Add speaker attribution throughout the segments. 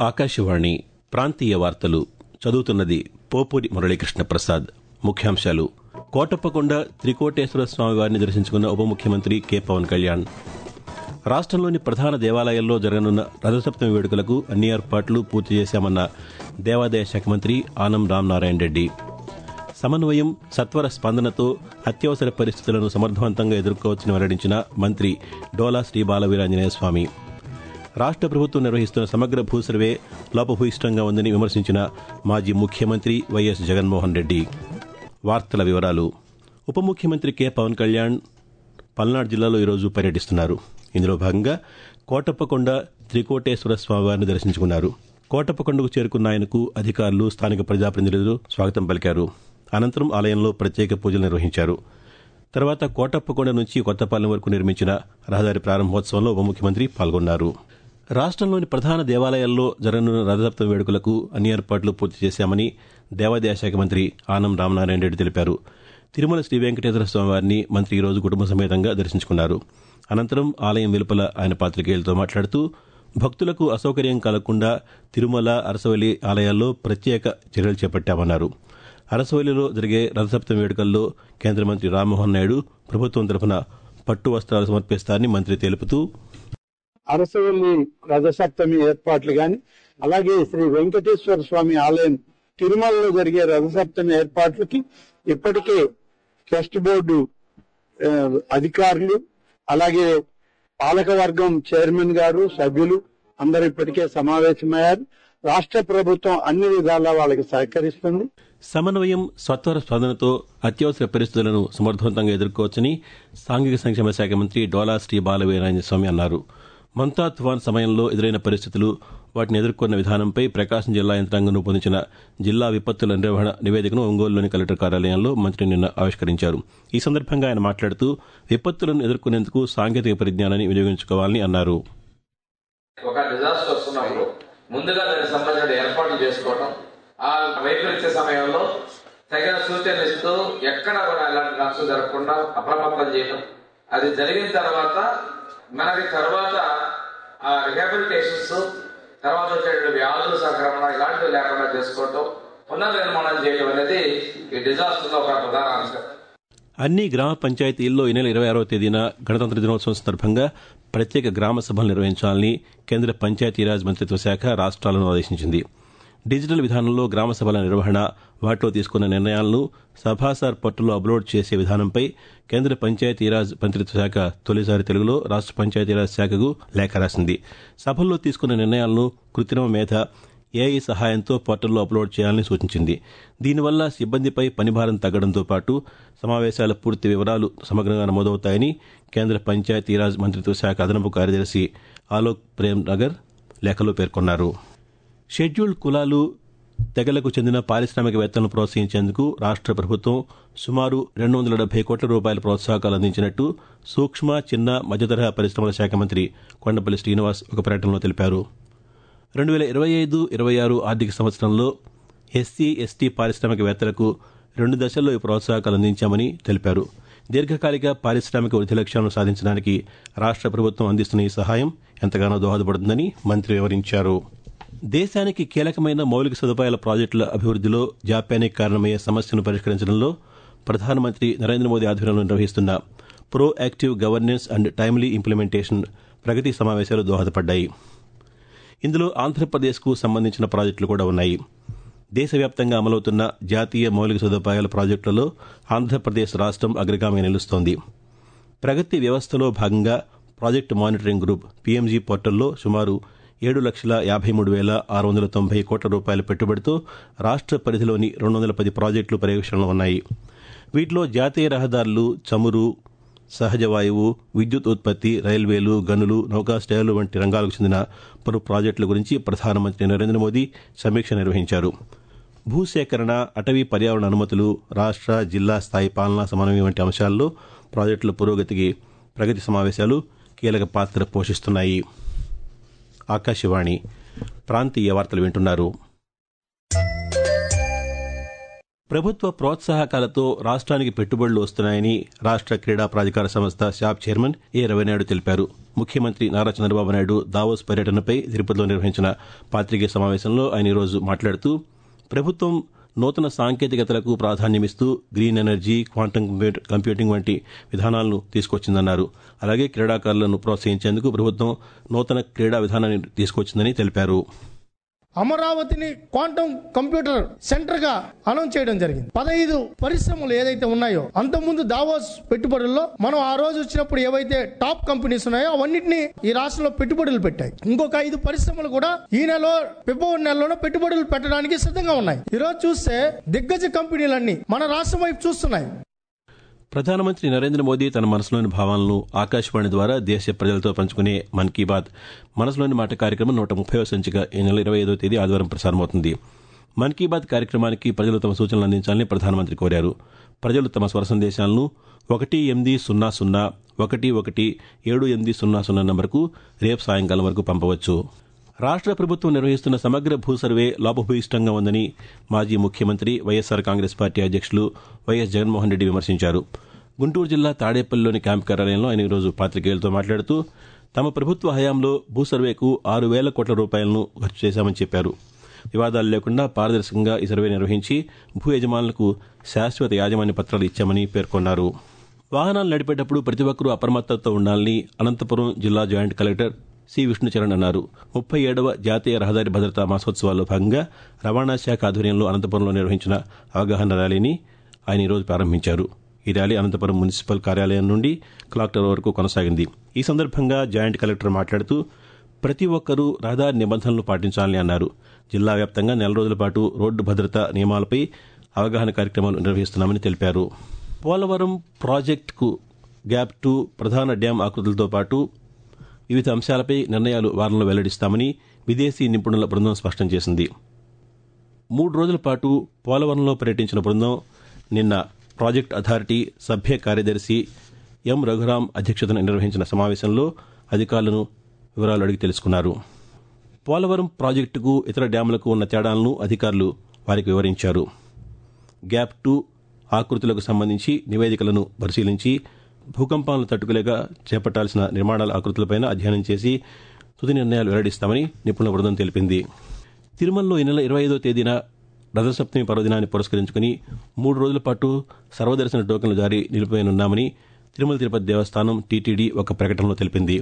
Speaker 1: ఆకాశవాణి ప్రాంతీయ వార్తలు చదువుతున్నది పోపూరి మురళీకృష్ణ ప్రసాద్ ముఖ్యాంశాలు కోటప్పకొండ త్రికోటేశ్వర స్వామి వారిని దర్శించుకున్న ఉప ముఖ్యమంత్రి కె పవన్ కళ్యాణ్ రాష్ట్రంలోని ప్రధాన దేవాలయాల్లో జరగనున్న రథసప్తమి వేడుకలకు అన్ని ఏర్పాట్లు పూర్తి చేశామన్న దేవాదాయ శాఖ మంత్రి ఆనం రామనారాయణ రెడ్డి సమన్వయం సత్వర స్పందనతో అత్యవసర పరిస్థితులను సమర్థవంతంగా ఎదుర్కోవచ్చని వెల్లడించిన మంత్రి డోలా శ్రీ బాలవీరాంజనేయ స్వామి రాష్ట్ర ప్రభుత్వం నిర్వహిస్తున్న సమగ్ర భూ సర్వే లోపభూయిష్టంగా ఉందని విమర్శించిన మాజీ ముఖ్యమంత్రి వైఎస్ జగన్మోహన్ రెడ్డి వార్తల వివరాలు ఉప ముఖ్యమంత్రి కె పవన్ కళ్యాణ్ పల్నాడు జిల్లాలో ఈరోజు పర్యటిస్తున్నారు ఇందులో భాగంగా కోటప్పకొండ త్రికోటేశ్వర స్వామివారిని దర్శించుకున్నారు కోటప్పకొండకు చేరుకున్న ఆయనకు అధికారులు స్థానిక ప్రజాప్రతినిధులు స్వాగతం పలికారు అనంతరం ఆలయంలో ప్రత్యేక పూజలు నిర్వహించారు తర్వాత కోటప్పకొండ నుంచి కొత్తపాలెం వరకు నిర్మించిన రహదారి ప్రారంభోత్సవంలో ఉప ముఖ్యమంత్రి పాల్గొన్నారు రాష్ట్రంలోని ప్రధాన దేవాలయాల్లో జరగనున్న రథసప్తమి వేడుకలకు అన్ని ఏర్పాట్లు పూర్తి చేశామని దేవాదాయ శాఖ మంత్రి ఆనం రామనారాయణ రెడ్డి తెలిపారు తిరుమల శ్రీ వెంకటేశ్వర స్వామివారిని మంత్రి ఈరోజు కుటుంబ సమేతంగా దర్శించుకున్నారు అనంతరం ఆలయం వెలుపల ఆయన పాతికేయులతో మాట్లాడుతూ భక్తులకు అసౌకర్యం కలగకుండా తిరుమల అరసవల్లి ఆలయాల్లో ప్రత్యేక చర్యలు చేపట్టామన్నారు అరసవల్లిలో జరిగే రథసప్తమి వేడుకల్లో కేంద్ర మంత్రి రామ్మోహన్ నాయుడు ప్రభుత్వం తరఫున పట్టు వస్త్రాలు సమర్పిస్తారని మంత్రి తెలుపుతూ
Speaker 2: అరసవల్లి రథసప్తమి ఏర్పాట్లు గాని అలాగే శ్రీ వెంకటేశ్వర స్వామి ఆలయం తిరుమలలో జరిగే రథసప్తమి ఏర్పాట్లకి ఇప్పటికే ట్రస్ట్ బోర్డు ఆ, అధికారులు అలాగే పాలకవర్గం చైర్మన్ గారు సభ్యులు అందరూ ఇప్పటికే సమావేశమయ్యారు రాష్ట్ర ప్రభుత్వం అన్ని విధాలా వాళ్ళకి సహకరిస్తుంది
Speaker 1: సమన్వయం సత్వర స్పందనతో అత్యవసర పరిస్థితులను సమర్థవంతంగా ఎదుర్కోవచ్చని సాంఘిక సంక్షేమ శాఖ మంత్రి డోలా శ్రీ బాలవీరాంజ స్వామి అన్నారు మంతా తుఫాన్ సమయంలో ఎదురైన పరిస్థితులు వాటిని ఎదుర్కొన్న విధానంపై ప్రకాశం జిల్లా యంత్రాంగం రూపొందించిన జిల్లా విపత్తుల నిర్వహణ నివేదికను ఒంగోలులోని కలెక్టర్ కార్యాలయంలో మంత్రి నిన్న ఆవిష్కరించారు ఈ సందర్భంగా ఆయన మాట్లాడుతూ విపత్తులను ఎదుర్కొనేందుకు సాంకేతిక పరిజ్ఞానాన్ని వినియోగించుకోవాలని అన్నారు
Speaker 3: ఒక డిజాస్టర్ వస్తున్నప్పుడు ముందుగా దానికి సంబంధించిన ఏర్పాట్లు చేసుకోవడం ఆ వైపరీత్య సమయంలో తగిన సూచనలు ఇస్తూ ఎక్కడ కూడా ఎలాంటి నష్టం జరగకుండా అప్రమత్తం చేయడం అది జరిగిన తర్వాత మనకి తర్వాత ఆ రిహాబిలిటేషన్స్ తర్వాత వచ్చేటువంటి వ్యాధుల సంక్రమణ ఇలాంటివి లేకుండా చేసుకోవటం పునర్నిర్మాణం చేయడం అనేది ఈ డిజాస్టర్ లో ఒక ప్రధాన అంశం
Speaker 1: అన్ని గ్రామ పంచాయతీల్లో ఈ నెల ఇరవై ఆరవ తేదీన గణతంత్ర దినోత్సవం సందర్భంగా ప్రత్యేక గ్రామ సభలు నిర్వహించాలని కేంద్ర పంచాయతీరాజ్ మంత్రిత్వ శాఖ రాష్ట్రాలను ఆదేశించింది డిజిటల్ విధానంలో గ్రామ సభల నిర్వహణ వాటిలో తీసుకున్న నిర్ణయాలను సభాసార్ పోర్టల్లో అప్లోడ్ చేసే విధానంపై కేంద్ర పంచాయతీరాజ్ మంత్రిత్వ శాఖ తొలిసారి తెలుగులో రాష్ట్ర పంచాయతీరాజ్ శాఖకు లేఖ రాసింది సభల్లో తీసుకున్న నిర్ణయాలను కృత్రిమ మేధ ఏఐ సహాయంతో పోర్టల్లో అప్లోడ్ చేయాలని సూచించింది దీనివల్ల సిబ్బందిపై పనిభారం తగ్గడంతో పాటు సమావేశాల పూర్తి వివరాలు సమగ్రంగా నమోదవుతాయని కేంద్ర పంచాయతీరాజ్ మంత్రిత్వ శాఖ అదనపు కార్యదర్శి ఆలోక్ ప్రేమ్ నగర్ లేఖలో పేర్కొన్నారు షెడ్యూల్డ్ కులాలు తెగలకు చెందిన పారిశ్రామికవేత్తలను ప్రోత్సహించేందుకు రాష్ట్ర ప్రభుత్వం సుమారు రెండు వందల డెబ్బై కోట్ల రూపాయల ప్రోత్సాహకాలు అందించినట్టు సూక్ష్మ చిన్న మధ్యతరహా పరిశ్రమల శాఖ మంత్రి కొండపల్లి శ్రీనివాస్ ఒక ప్రకటనలో తెలిపారు రెండు వేల ఇరవై ఐదు ఇరవై ఆరు ఆర్థిక సంవత్సరంలో ఎస్సీ ఎస్టీ పారిశ్రామికవేత్తలకు రెండు దశల్లో ఈ ప్రోత్సాహకాలు అందించామని తెలిపారు దీర్ఘకాలిక పారిశ్రామిక వృద్ధి లక్ష్యాలను సాధించడానికి రాష్ట్ర ప్రభుత్వం అందిస్తున్న ఈ సహాయం ఎంతగానో దోహదపడుతుందని మంత్రి వివరించారు దేశానికి కీలకమైన మౌలిక సదుపాయాల ప్రాజెక్టుల అభివృద్ధిలో జాప్యానికి కారణమయ్యే సమస్యను పరిష్కరించడంలో ప్రధానమంత్రి నరేంద్ర మోదీ ఆధ్వర్యంలో నిర్వహిస్తున్న proactive governance and timely implementation Pragati సమావేశాలు దోహదపడ్డాయి ఇందులో ఆంధ్రప్రదేశ్కు సంబంధించిన ప్రాజెక్టులు కూడా ఉన్నాయి దేశవ్యాప్తంగా అమలవుతున్న జాతీయ మౌలిక సదుపాయాల ప్రాజెక్టులలో ఆంధ్రప్రదేశ్ రాష్ట్రం అగ్రగామిగా నిలుస్తోంది ప్రగతి వ్యవస్థలో భాగంగా ప్రాజెక్టు మానిటరింగ్ గ్రూప్ పీఎంజీ పోర్టల్లో సుమారు ఏడు లక్షల యాభై మూడు వేల ఆరు వందల తొంభై కోట్ల రూపాయల పెట్టుబడితో రాష్ట్ర పరిధిలోని రెండు వందల పది ప్రాజెక్టులు పర్యవేక్షణలో ఉన్నాయి వీటిలో జాతీయ రహదారులు చమురు సహజ వాయువు విద్యుత్ ఉత్పత్తి రైల్వేలు గనులు నౌకాశ్రయాలు వంటి రంగాలకు చెందిన పలు ప్రాజెక్టుల గురించి ప్రధానమంత్రి నరేంద్ర మోదీ సమీక్ష నిర్వహించారు భూసేకరణ అటవీ పర్యావరణ అనుమతులు రాష్ట్ర జిల్లా స్థాయి పాలనా సమన్వయం వంటి అంశాల్లో ప్రాజెక్టుల పురోగతికి ప్రగతి సమావేశాలు కీలక పాత్ర పోషిస్తున్నాయి ఆకాశవాణి ప్రాంతీయ వార్తలు వింటున్నారు ప్రభుత్వ ప్రోత్సాహకాలతో రాష్ట్రానికి పెట్టుబడులు వస్తున్నాయని రాష్ట్ర క్రీడా ప్రాధికార సంస్థ శాప్ చైర్మన్ ఏ రవినాయుడు తెలిపారు ముఖ్యమంత్రి నారా చంద్రబాబు నాయుడు దావోస్ పర్యటనపై తిరుపతిలో నిర్వహించిన పాతికేయ సమావేశంలో ఆయన ఈరోజు మాట్లాడుతూ ప్రభుత్వం నూతన సాంకేతికతలకు ప్రాధాన్యమిస్తూ గ్రీన్ ఎనర్జీ క్వాంటం కంప్యూటింగ్ వంటి విధానాలను తీసుకొచ్చిందన్నారు అలాగే క్రీడాకారులను ప్రోత్సహించేందుకు ప్రభుత్వం నూతన క్రీడా విధానాన్ని తీసుకొచ్చిందని తెలిపారు
Speaker 4: అమరావతిని క్వాంటం కంప్యూటర్ సెంటర్ గా అనౌన్స్ చేయడం జరిగింది పదహైదు పరిశ్రమలు ఏదైతే ఉన్నాయో అంతకుముందు దావోస్ పెట్టుబడుల్లో మనం ఆ రోజు వచ్చినప్పుడు ఏవైతే టాప్ కంపెనీస్ ఉన్నాయో అవన్నింటినీ ఈ రాష్ట్రంలో పెట్టుబడులు పెట్టాయి ఇంకొక ఐదు పరిశ్రమలు కూడా ఈ నెలలో ఫిబ్రవరి నెలలోనే పెట్టుబడులు పెట్టడానికి సిద్ధంగా ఉన్నాయి ఈ రోజు చూస్తే దిగ్గజ కంపెనీలన్నీ మన రాష్ట్రం వైపు చూస్తున్నాయి
Speaker 1: ప్రధానమంత్రి నరేంద్ర మోదీ తన మనసులోని భావాలను ఆకాశవాణి ద్వారా దేశ ప్రజలతో పంచుకునే మన్ కీ బాత్ మనసులోని మాట కార్యక్రమం నూట ముప్పై సంచిక ఈ నెల ఇరవై ఐదో తేదీ ఆదివారం ప్రసారమవుతుంది మన్ కీ బాత్ కార్యక్రమానికి ప్రజలు తమ సూచనలు అందించాలని ప్రధానమంత్రి కోరారు ప్రజలు తమ స్వర సందేశాలను ఒకటి ఎనిమిది సున్నా సున్నా ఒకటి ఒకటి ఏడు ఎనిమిది సున్నా సున్నా నంబర్కు రేపు సాయంకాలం వరకు పంపవచ్చు రాష్ట్ర ప్రభుత్వం నిర్వహిస్తున్న సమగ్ర భూ సర్వే లోపభూయిష్టంగా ఉందని మాజీ ముఖ్యమంత్రి వైఎస్సార్ కాంగ్రెస్ పార్టీ అధ్యక్షులు వైఎస్ జగన్మోహన్ రెడ్డి విమర్శించారు గుంటూరు జిల్లా తాడేపల్లిలోని క్యాంపు కార్యాలయంలో ఆయన ఈరోజు పాతికేయులతో మాట్లాడుతూ తమ ప్రభుత్వ హయాంలో భూ సర్వేకు ఆరు వేల కోట్ల రూపాయలను ఖర్చు చేశామని చెప్పారు వివాదాలు లేకుండా పారదర్శకంగా ఈ సర్వే నిర్వహించి భూ యజమానులకు శాశ్వత యాజమాన్య పత్రాలు ఇచ్చామని పేర్కొన్నారు వాహనాలు నడిపేటప్పుడు ప్రతి ఒక్కరూ అప్రమత్తతో ఉండాలని అనంతపురం జిల్లా జాయింట్ కలెక్టర్ సి విష్ణుచరణ్ అన్నారు ముప్పై ఏడవ జాతీయ రహదారి భద్రతా మాసోత్సవాల్లో భాగంగా రవాణా శాఖ ఆధ్వర్యంలో అనంతపురంలో నిర్వహించిన అవగాహన ర్యాలీని ఆయన ఈరోజు ప్రారంభించారు ఈ ర్యాలీ అనంతపురం మున్సిపల్ కార్యాలయం నుండి క్లాక్ టవర్ వరకు కొనసాగింది ఈ సందర్భంగా జాయింట్ కలెక్టర్ మాట్లాడుతూ ప్రతి ఒక్కరూ రహదారి నిబంధనలు పాటించాలని అన్నారు జిల్లా వ్యాప్తంగా నెల రోజుల పాటు రోడ్డు భద్రతా నియమాలపై అవగాహన కార్యక్రమాలు నిర్వహిస్తున్నామని తెలిపారు పోలవరం ప్రాజెక్టుకు గ్యాప్ టూ ప్రధాన డ్యాం ఆకృతులతో పాటు వివిధ అంశాలపై నిర్ణయాలు వారంలో వెల్లడిస్తామని విదేశీ నిపుణుల బృందం స్పష్టం చేసింది మూడు రోజుల పాటు పోలవరంలో పర్యటించిన బృందం నిన్న ప్రాజెక్ట్ అథారిటీ సభ్య కార్యదర్శి ఎం రఘురాం అధ్యక్షతన నిర్వహించిన సమావేశంలో అధికారులను వివరాలు అడిగి తెలుసుకున్నారు పోలవరం ప్రాజెక్టుకు ఇతర డ్యాములకు ఉన్న తేడాలను అధికారులు వారికి వివరించారు గ్యాప్ టూ ఆకృతులకు సంబంధించి నివేదికలను పరిశీలించి భూకంపాలను తట్టుకోలేక చేపట్టాల్సిన నిర్మాణాల ఆకృతులపైన అధ్యయనం చేసి తుది నిర్ణయాలు వెల్లడిస్తామని నిపుణుల బృందం తెలిపింది తిరుమలలో ఈ నెల ఇరవై ఐదో తేదీన రథసప్తమి పర్వదినాన్ని పురస్కరించుకుని మూడు రోజుల పాటు సర్వదర్శన టోకెన్లు జారీ నిలిపివేయనున్నామని తిరుమల తిరుపతి దేవస్థానం టీటీడీ ఒక ప్రకటనలో తెలిపింది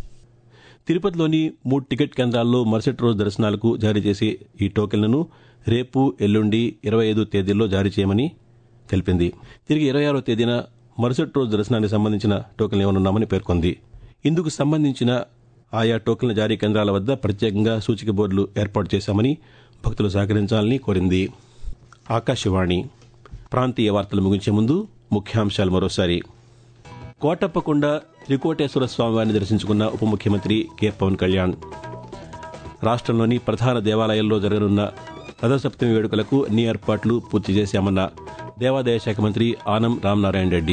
Speaker 1: తిరుపతిలోని మూడు టికెట్ కేంద్రాల్లో మరుసటి రోజు దర్శనాలకు జారీ చేసే ఈ టోకెన్లను రేపు ఎల్లుండి ఇరవై ఐదు తేదీల్లో జారీ చేయమని తెలిపింది తిరిగి ఇరవై ఆరో తేదీన మరుసటి రోజు దర్శనానికి సంబంధించిన టోకెన్లు ఇవ్వనున్నామని పేర్కొంది ఇందుకు సంబంధించిన ఆయా టోకెన్ల జారీ కేంద్రాల వద్ద ప్రత్యేకంగా సూచిక బోర్డులు ఏర్పాటు చేశామని భక్తులు సహకరించాలని కోరింది ఆకాశవాణి ప్రాంతీయ వార్తలు ముగించే ముందు ముఖ్యాంశాలు మరోసారి కోటప్పకొండ త్రికోటేశ్వర స్వామివారిని దర్శించుకున్న ఉప ముఖ్యమంత్రి కె పవన్ కళ్యాణ్ రాష్ట్రంలోని ప్రధాన దేవాలయాల్లో జరగనున్న రథసప్తమి వేడుకలకు అన్ని ఏర్పాట్లు పూర్తి చేశామన్న దేవాదాయ శాఖ మంత్రి ఆనం రామనారాయణ రెడ్డి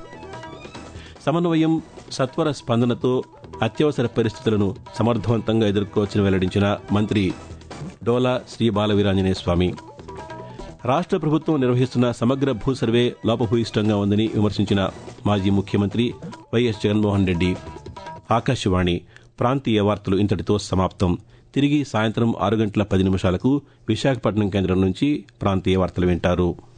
Speaker 1: సమన్వయం సత్వర స్పందనతో అత్యవసర పరిస్థితులను సమర్థవంతంగా ఎదుర్కోవచ్చని వెల్లడించిన మంత్రి డోలా శ్రీ బాలవీరాంజనేయ స్వామి రాష్ట్ర ప్రభుత్వం నిర్వహిస్తున్న సమగ్ర భూ సర్వే లోపభూయిష్టంగా ఉందని విమర్శించిన మాజీ ముఖ్యమంత్రి వైఎస్ జగన్మోహన్ రెడ్డి ఆకాశవాణి ప్రాంతీయ వార్తలు ఇంతటితో సమాప్తం తిరిగి సాయంత్రం ఆరు గంటల పది నిమిషాలకు విశాఖపట్నం కేంద్రం నుంచి ప్రాంతీయ వార్తలు వింటారు